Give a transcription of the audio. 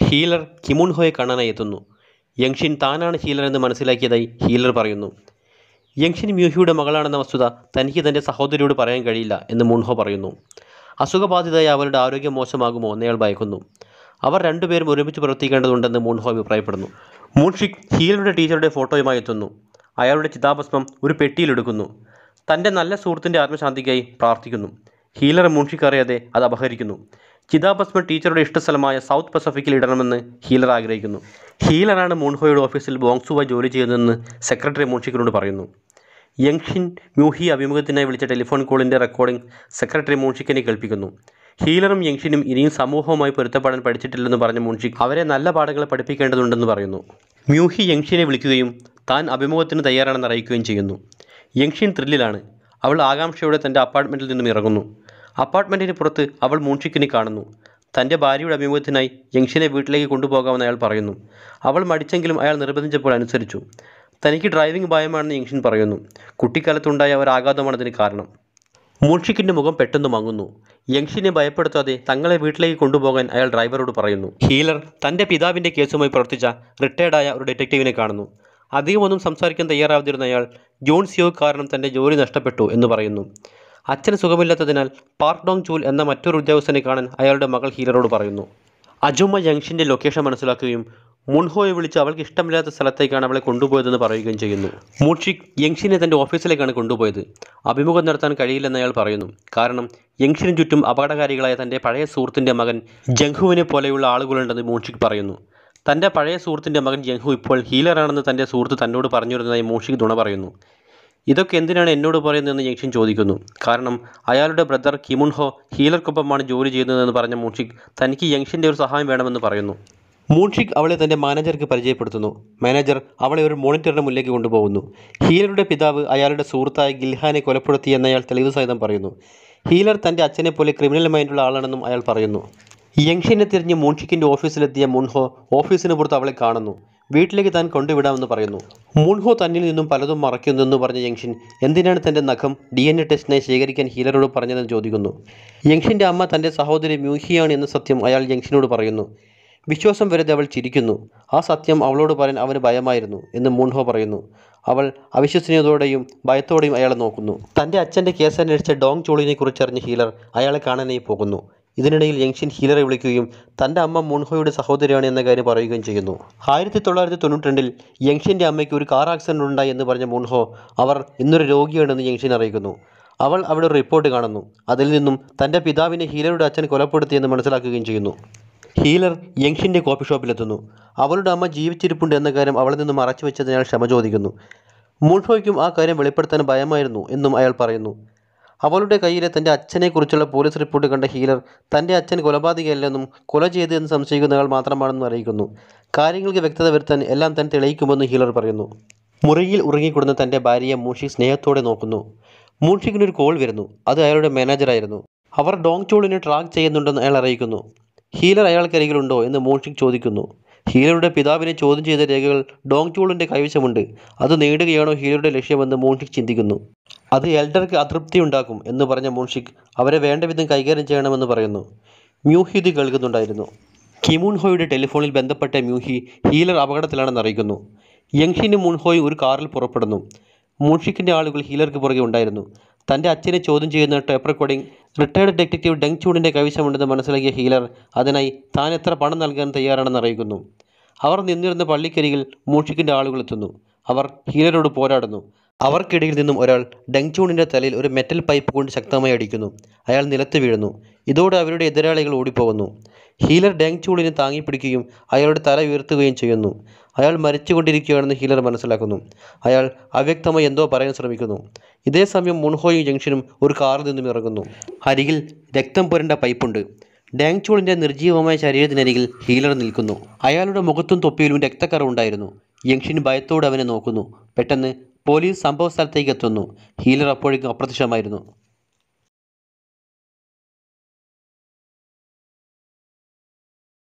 healer കിമുൺഹോയെ കാണാനായി എത്തുന്നു യങ്ഷിൻ താനാണ് ഹീലർ എന്ന് മനസ്സിലാക്കിയതായി ഹീലർ പറയുന്നു യങ്ഷിൻ മ്യൂഹിയുടെ മകളാണെന്ന വസ്തുത തനിക്ക് തൻ്റെ സഹോദരിയോട് പറയാൻ കഴിയില്ല എന്ന് മുൺഹോ പറയുന്നു അസുഖബാധിതയായ അവരുടെ ആരോഗ്യം മോശമാകുമോ എന്നയാൾ ഭയക്കുന്നു അവർ രണ്ടുപേരും ഒരുമിച്ച് പ്രവർത്തിക്കേണ്ടതുണ്ടെന്ന് മുൺഹോ അഭിപ്രായപ്പെടുന്നു മൂൺഷിക് ഹീലറുടെ ടീച്ചറുടെ ഫോട്ടോയുമായി എത്തുന്നു അയാളുടെ ചിതാഭസ്മം ഒരു പെട്ടിയിലെടുക്കുന്നു തൻ്റെ നല്ല സുഹൃത്തിൻ്റെ ആത്മശാന്തിക്കായി പ്രാർത്ഥിക്കുന്നു ഹീലർ മൂൺഷിക് അറിയാതെ അത് അപഹരിക്കുന്നു ചിതാഭസ്മം ടീച്ചറുടെ ഇഷ്ടസ്ഥലമായ സൗത്ത് പസഫിക്കിൽ ഇടണമെന്ന് ഹീലർ ആഗ്രഹിക്കുന്നു ഹീലറാണ് മൂൺഹോയുടെ ഓഫീസിൽ ബോങ്സുവായി ജോലി ചെയ്യുന്നതെന്ന് സെക്രട്ടറി മൂൺഷിക്കിനോട് പറയുന്നു യങ്ഷിൻ മ്യൂഹി അഭിമുഖത്തിനായി വിളിച്ച ടെലിഫോൺ കോളിൻ്റെ റെക്കോർഡിംഗ് സെക്രട്ടറി മൂൺഷിക്കിനെ കേൾപ്പിക്കുന്നു ഹീലറും യങ്ഷിനും ഇനിയും സമൂഹവുമായി പൊരുത്തപ്പെടാൻ പഠിച്ചിട്ടില്ലെന്ന് പറഞ്ഞ മൂൺഷിക് അവരെ നല്ല പാഠങ്ങൾ പഠിപ്പിക്കേണ്ടതുണ്ടെന്ന് പറയുന്നു മ്യൂഹി യങ്ഷിനെ വിളിക്കുകയും താൻ അഭിമുഖത്തിന് തയ്യാറാണെന്ന് അറിയിക്കുകയും ചെയ്യുന്നു യങ്ഷിൻ ത്രില്ലിലാണ് അവൾ ആകാംക്ഷയോടെ തൻ്റെ അപ്പാർട്ട്മെൻറ്റിൽ നിന്നും ഇറങ്ങുന്നു അപ്പാർട്ട്മെൻറ്റിന് പുറത്ത് അവൾ മൂൺഷിക്കിനെ കാണുന്നു തൻ്റെ ഭാര്യയുടെ അഭിമുഖത്തിനായി യങ്ഷിനെ വീട്ടിലേക്ക് കൊണ്ടുപോകാമെന്ന് അയാൾ പറയുന്നു അവൾ മടിച്ചെങ്കിലും അയാൾ നിർബന്ധിച്ചപ്പോൾ അനുസരിച്ചു തനിക്ക് ഡ്രൈവിംഗ് ഭയമാണെന്ന് യങ്ഷിൻ പറയുന്നു കുട്ടിക്കാലത്തുണ്ടായ ഒരു ആഘാതമാണ് അതിന് കാരണം മൂൺഷിക്കിൻ്റെ മുഖം പെട്ടെന്ന് മങ്ങുന്നു യങ്ഷിനെ ഭയപ്പെടുത്താതെ തങ്ങളെ വീട്ടിലേക്ക് കൊണ്ടുപോകാൻ അയാൾ ഡ്രൈവറോട് പറയുന്നു ഹീലർ തൻ്റെ പിതാവിൻ്റെ കേസുമായി പ്രവർത്തിച്ച റിട്ടയർഡായ ഒരു ഡിറ്റക്റ്റീവിനെ കാണുന്നു അധികമൊന്നും സംസാരിക്കാൻ തയ്യാറാവാതിരുന്ന അയാൾ ജോൺ സിയോ കാരണം തൻ്റെ ജോലി നഷ്ടപ്പെട്ടു എന്ന് പറയുന്നു അച്ഛന് സുഖമില്ലാത്തതിനാൽ പാർക്ക് ഡോങ് ചൂൽ എന്ന മറ്റൊരു ഉദ്യോഗസ്ഥനെ കാണാൻ അയാളുടെ മകൾ ഹീലറോട് പറയുന്നു അജുമ ജംഗ്ഷൻ്റെ ലൊക്കേഷൻ മനസ്സിലാക്കുകയും മുൺഹോയെ വിളിച്ച് അവൾക്ക് ഇഷ്ടമില്ലാത്ത സ്ഥലത്തേക്കാണ് അവളെ കൊണ്ടുപോയതെന്ന് പറയുകയും ചെയ്യുന്നു മൂഷിക് യങ്ഷിനെ തൻ്റെ ഓഫീസിലേക്കാണ് കൊണ്ടുപോയത് അഭിമുഖം നടത്താൻ കഴിയില്ലെന്ന് അയാൾ പറയുന്നു കാരണം യങ്ഷിന് ചുറ്റും അപകടകാരികളായ തൻ്റെ പഴയ സുഹൃത്തിൻ്റെ മകൻ ജംഹുവിനെ പോലെയുള്ള ആളുകളുണ്ടെന്ന് മൂഷിക് പറയുന്നു തൻ്റെ പഴയ സുഹൃത്തിൻ്റെ മകൻ ജംഹു ഇപ്പോൾ ഹീലറാണെന്ന് തൻ്റെ സുഹൃത്ത് തന്നോട് പറഞ്ഞിരുന്നതായി മൂഷിക് നുണ പറയുന്നു ഇതൊക്കെ എന്തിനാണ് എന്നോട് പറയുന്നതെന്ന് യങ്ഷിൻ ചോദിക്കുന്നു കാരണം അയാളുടെ ബ്രദർ കിമുൺഹോ ഹീലർക്കൊപ്പമാണ് ജോലി ചെയ്യുന്നതെന്ന് പറഞ്ഞ മൂൺഷിക് തനിക്ക് യങ്ഷിൻ്റെ ഒരു സഹായം വേണമെന്ന് പറയുന്നു മൂൺഷിക് അവളെ തൻ്റെ മാനേജർക്ക് പരിചയപ്പെടുത്തുന്നു മാനേജർ അവളെ ഒരു മോണിറ്ററിന് മുന്നിലേക്ക് കൊണ്ടുപോകുന്നു ഹീലറുടെ പിതാവ് അയാളുടെ സുഹൃത്തായ ഗിൽഹാനെ കൊലപ്പെടുത്തി എന്നയാൾ തെളിവ് സഹിതം പറയുന്നു ഹീലർ തൻ്റെ അച്ഛനെ പോലെ ക്രിമിനൽ മൈൻഡുള്ള ആളാണെന്നും അയാൾ പറയുന്നു യങ്ഷിനെ തിരിഞ്ഞ് മൂൺഷിക്കിൻ്റെ ഓഫീസിലെത്തിയ മുൻഹോ ഓഫീസിന് പുറത്ത് അവളെ കാണുന്നു വീട്ടിലേക്ക് താൻ കൊണ്ടുവിടാമെന്ന് പറയുന്നു മുൻഹോ തന്നിൽ നിന്നും പലതും മറയ്ക്കുന്നെന്ന് പറഞ്ഞ യങ്ഷിൻ എന്തിനാണ് തൻ്റെ നഖം ഡി എൻ എ ടെസ്റ്റിനായി ശേഖരിക്കാൻ ഹീലറോട് പറഞ്ഞതെന്ന് ചോദിക്കുന്നു യങ്ഷിൻ്റെ അമ്മ തൻ്റെ സഹോദരി മ്യൂഹിയാണ് എന്ന സത്യം അയാൾ യങ്ഷിനോട് പറയുന്നു വിശ്വാസം വരാതെ അവൾ ചിരിക്കുന്നു ആ സത്യം അവളോട് പറയാൻ അവന് ഭയമായിരുന്നു എന്ന് മുൻഹോ പറയുന്നു അവൾ അവിശ്വസനീയതയോടെയും ഭയത്തോടെയും അയാളെ നോക്കുന്നു തൻ്റെ അച്ഛൻ്റെ കേസ് അന്വേഷിച്ച ഡോങ് ചോളിനെ കുറിച്ചറിഞ്ഞ ഹീലർ അയാളെ കാണാനായി പോകുന്നു ഇതിനിടയിൽ യങ്ഷിൻ ഹീലറെ വിളിക്കുകയും തൻ്റെ അമ്മ മുൻഹോയുടെ സഹോദരിയാണ് എന്ന കാര്യം പറയുകയും ചെയ്യുന്നു ആയിരത്തി തൊള്ളായിരത്തി തൊണ്ണൂറ്റി രണ്ടിൽ യങ്ഷിൻ്റെ അമ്മയ്ക്ക് ഒരു കാർ ആക്സിഡൻ്റ് ഉണ്ടായി എന്ന് പറഞ്ഞ മുൻഹോ അവർ ഇന്നൊരു രോഗിയാണെന്ന് യങ്ഷിൻ അറിയിക്കുന്നു അവൾ അവിടെ ഒരു റിപ്പോർട്ട് കാണുന്നു അതിൽ നിന്നും തൻ്റെ പിതാവിനെ ഹീലറുടെ അച്ഛൻ കൊലപ്പെടുത്തിയെന്ന് മനസ്സിലാക്കുകയും ചെയ്യുന്നു ഹീലർ യങ്ഷിൻ്റെ കോഫി ഷോപ്പിലെത്തുന്നു അവളുടെ അമ്മ ജീവിച്ചിരിപ്പുണ്ട് എന്ന കാര്യം അവളിൽ നിന്ന് മറച്ചു വെച്ചതിനാൽ ക്ഷമ ചോദിക്കുന്നു മുൻഹോയ്ക്കും ആ കാര്യം വെളിപ്പെടുത്താൻ ഭയമായിരുന്നു എന്നും അയാൾ പറയുന്നു അവളുടെ കയ്യിലെ തൻ്റെ അച്ഛനെക്കുറിച്ചുള്ള പോലീസ് റിപ്പോർട്ട് കണ്ട ഹീലർ തൻ്റെ അച്ഛൻ കൊലപാതകയല്ലെന്നും കൊല ചെയ്തതെന്ന് സംശയിക്കുന്ന ആൾ മാത്രമാണെന്നും അറിയിക്കുന്നു കാര്യങ്ങൾക്ക് വ്യക്തത വരുത്താൻ എല്ലാം താൻ തെളിയിക്കുമെന്ന് ഹീലർ പറയുന്നു മുറിയിൽ ഉറങ്ങിക്കിടന്ന തൻ്റെ ഭാര്യയെ മൂഷിക് സ്നേഹത്തോടെ നോക്കുന്നു മൂഷിക്കിനൊരു കോൾ വരുന്നു അത് അയാളുടെ മാനേജറായിരുന്നു അവർ ഡോങ് ചോളിനെ ട്രാക്ക് ചെയ്യുന്നുണ്ടെന്ന് അയാൾ അറിയിക്കുന്നു ഹീലർ അയാൾക്കരികിലുണ്ടോ എന്ന് മൂഷിക് ചോദിക്കുന്നു ഹീലറുടെ പിതാവിനെ ചോദ്യം ചെയ്ത രേഖകൾ ഡോങ് ചോളിൻ്റെ കൈവശമുണ്ട് അത് നേടുകയാണോ ഹീലറുടെ ലക്ഷ്യമെന്ന് മൂഷിക് ചിന്തിക്കുന്നു അത് എൽഡർക്ക് അതൃപ്തി ഉണ്ടാക്കും എന്ന് പറഞ്ഞ മൂൺഷിക് അവരെ വേണ്ട വിധം കൈകാര്യം ചെയ്യണമെന്ന് പറയുന്നു മ്യൂഹി ഇത് കേൾക്കുന്നുണ്ടായിരുന്നു കിമുൺഹോയുടെ ടെലിഫോണിൽ ബന്ധപ്പെട്ട മ്യൂഹി ഹീലർ അപകടത്തിലാണെന്ന് അറിയിക്കുന്നു യങ്ഷിനും മുൻഹോയ് ഒരു കാറിൽ പുറപ്പെടുന്നു മൂൺഷിക്കിൻ്റെ ആളുകൾ ഹീലർക്ക് പുറകെ ഉണ്ടായിരുന്നു തൻ്റെ അച്ഛനെ ചോദ്യം ചെയ്യുന്ന tape recording retired detective Deng ചൂണിൻ്റെ കൈവശമുണ്ടെന്ന് മനസ്സിലാക്കിയ ഹീലർ അതിനായി താൻ എത്ര പണം നൽകാൻ തയ്യാറാണെന്ന് അറിയിക്കുന്നു അവർ നിന്നിരുന്ന പള്ളിക്കരികിൽ മൂഷിക്കിൻ്റെ ആളുകൾ എത്തുന്നു അവർ ഹീലരോട് പോരാടുന്നു അവർക്കിടയിൽ നിന്നും ഒരാൾ ഡെങ്ചൂണിൻ്റെ തലയിൽ ഒരു മെറ്റൽ പൈപ്പ് കൊണ്ട് ശക്തമായി അടിക്കുന്നു അയാൾ നിലത്ത് വീഴുന്നു ഇതോടെ അവരുടെ എതിരാളികൾ ഓടിപ്പോകുന്നു ഹീലർ ഡെങ്ചൂളിനെ താങ്ങിപ്പിടിക്കുകയും അയാളുടെ തല ഉയർത്തുകയും ചെയ്യുന്നു അയാൾ മരിച്ചുകൊണ്ടിരിക്കുകയാണെന്ന് ഹീലർ മനസ്സിലാക്കുന്നു അയാൾ അവ്യക്തമായി എന്തോ പറയാൻ ശ്രമിക്കുന്നു ഇതേ സമയം മുൺഹോയും ജംഗ്ഷനും ഒരു കാറിൽ നിന്നും ഇറങ്ങുന്നു അരികിൽ രക്തം പുരണ്ട പൈപ്പുണ്ട് ഡാങ്ചൂളിൻ്റെ നിർജീവമായ ശരീരത്തിനരികിൽ ഹീലർ നിൽക്കുന്നു അയാളുടെ മുഖത്തും തൊപ്പിയിലും രക്തക്കറ ഉണ്ടായിരുന്നു യങ്ഷിൻ ഭയത്തോടെ അവനെ നോക്കുന്നു പെട്ടെന്ന് പോലീസ് സംഭവ സ്ഥലത്തേക്ക് എത്തുന്നു ഹീലർ അപ്പോഴേക്കും അപ്രത്യക്ഷമായിരുന്നു